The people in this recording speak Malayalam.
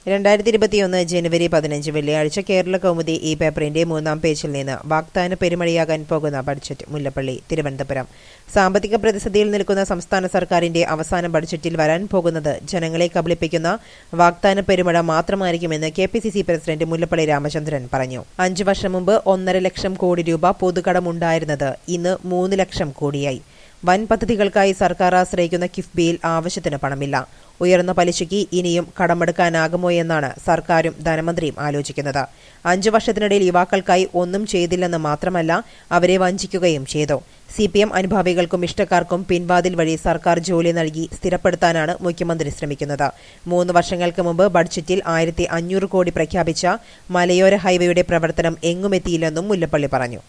രണ്ടായിരത്തി ഇരുപത്തിയൊന്ന് ജനുവരി പതിനഞ്ച് വെള്ളിയാഴ്ച കേരള കൗമുദി ഈ പേപ്പറിന്റെ മൂന്നാം പേജിൽ നിന്ന് വാഗ്ദാന പെരുമഴയാകാൻ പോകുന്ന ബഡ്ജറ്റ് മുല്ലപ്പള്ളി തിരുവനന്തപുരം സാമ്പത്തിക പ്രതിസന്ധിയിൽ നിൽക്കുന്ന സംസ്ഥാന സർക്കാരിന്റെ അവസാന ബഡ്ജറ്റിൽ വരാൻ പോകുന്നത് ജനങ്ങളെ കബളിപ്പിക്കുന്ന വാഗ്ദാന പെരുമഴ മാത്രമായിരിക്കുമെന്ന് K P C C president Mullappally Ramachandran പറഞ്ഞു അഞ്ചു വർഷം മുമ്പ് ഒന്നര ലക്ഷം കോടി രൂപ പൊതുകടമുണ്ടായിരുന്നത് ഇന്ന് മൂന്ന് ലക്ഷം കോടിയായി വൻ പദ്ധതികൾക്കായി സർക്കാർ ആശ്രയിക്കുന്ന കിഫ്ബിയിൽ ആവശ്യത്തിന് പണമില്ല ഉയർന്ന പലിശയ്ക്ക് ഇനിയും കടമെടുക്കാനാകുമോ എന്നാണ് സർക്കാരും ധനമന്ത്രിയും ആലോചിക്കുന്നത് അഞ്ചു വർഷത്തിനിടയിൽ യുവാക്കൾക്കായി ഒന്നും ചെയ്തില്ലെന്ന് മാത്രമല്ല അവരെ വഞ്ചിക്കുകയും ചെയ്തു സി പി എം അനുഭാവികൾക്കും ഇഷ്ടക്കാർക്കും പിൻവാതിൽ വഴി സർക്കാർ ജോലി നൽകി സ്ഥിരപ്പെടുത്താനാണ് മുഖ്യമന്ത്രി ശ്രമിക്കുന്നത് മൂന്ന് വർഷങ്ങൾക്ക് മുമ്പ് ബഡ്ജറ്റിൽ ആയിരത്തി അഞ്ഞൂറ് കോടി പ്രഖ്യാപിച്ച മലയോര ഹൈവേയുടെ പ്രവർത്തനം എങ്ങുമെത്തിയില്ലെന്നും മുല്ലപ്പള്ളി പറഞ്ഞു